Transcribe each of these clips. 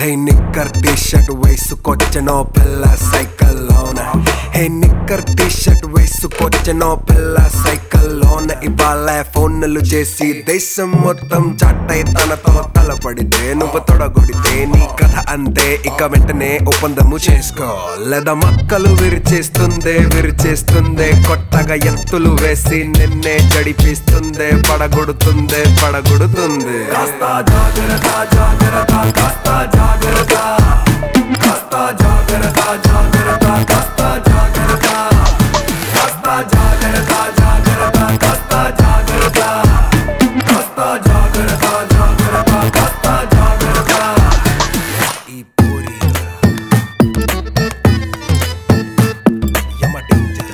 హే నిక్కర్ T shirt వేసుకొచ్చనో పిల్ల సైకిల్లోన హే నిక్కర్ T shirt వేసుకొచ్చనో పిల్ల సైకిల్లోన ఇవాళ ఫోన్లు చేసి దేశం మొత్తం చట్టై తనతో తలపడితే నువ్వు తొడగొడితే నీ కథ అంతే ఇక వెంటనే ఒప్పందము చేసుకో లేదా మక్కలు విరిచేస్తుందే విరిచేస్తుందే కొత్తగా ఎత్తులు వేసి నిన్నే జడిపిస్తుందే పడగొడుతుందే పడగొడుతుంది కాస్త జాగ్రత్త జాగ్రత్త కాస్త జాగ్రత్త కాస్త జాగ్రత్త జాగ్రత్త కాస్త జాగ్రత్త కాస్త జాగ్రత్త జాగ్రత్త కాస్త జాగ్రత్త కాస్త జాగ్రత్త జాగ్రత్త కాస్త జాగ్రత్త ఈ పూరి యమ డేంజర్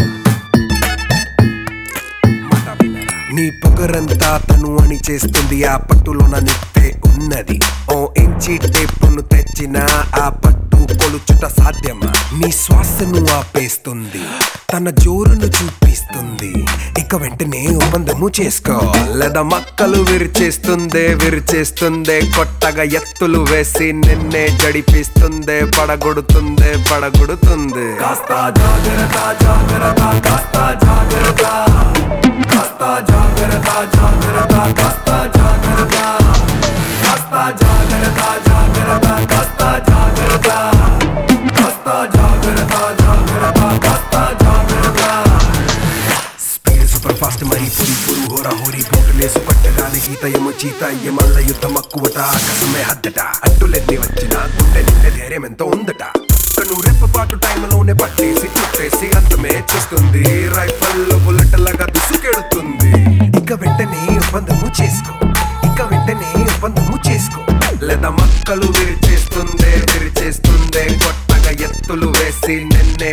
నీ పొగరంతా తను అని చేస్తుంది ఆ పట్టులోన నిప్పే ఉన్నది ఓ ఇంచి టేపును తెచ్చిన ఆ పట్టు కొలుచుట సాధ్యమా నీ శ్వాసను ఆపేస్తుంది తన జోరును చూపిస్తుంది ఇక వెంటనే ఒప్పందము చేసుకో లేదా మక్కలు విరిచేస్తుందే విరిచేస్తుందే కొత్తగా ఎత్తులు వేసి నిన్నే జడిపిస్తుందే పడగొడుతుందే పడగొడుతుంది కాస్త జాగ్రత్త జాగ్రత్త కాస్త జాగ్రత్త కాస్త జాగ్రత్త జాగ్రత్త కాస్త జాగ్రత్త కాస్త జాగ్రత్త జాగ్రత్త కాస్త జాగ్రత్త కాస్త జాగ్రత్త జాగ్రత్త కాస్త జాగ్రత్త స్పీడ్ సూపర్ ఫాస్ట్ మరి పురి పురు హోర హోరి బూటులేసు పట్టగానే గీత ఏమో చీత ఏమల్ల యుద్ధం మక్కువట ఆకాశమే హద్దట అడ్డులెన్ని వచ్చిన గుండె నిండే ధైర్యం ఎంతో ఉందట కను రెప్పపాటు టైంలోనే పట్టేసి చుట్టేసి అంతమే చూస్తుంది రైఫల్లో బుల్లెట్ లాగా దుసుకెడుతుంది ఇక వెంటనే ఒప్పందము చేసుకో ఇక వెంటనే ఒప్పందము చేసుకో లేదా మక్కలు విరిచేస్తుందే విరిచేస్తుందే కొత్తగా ఎత్తులు వేసి నిన్నే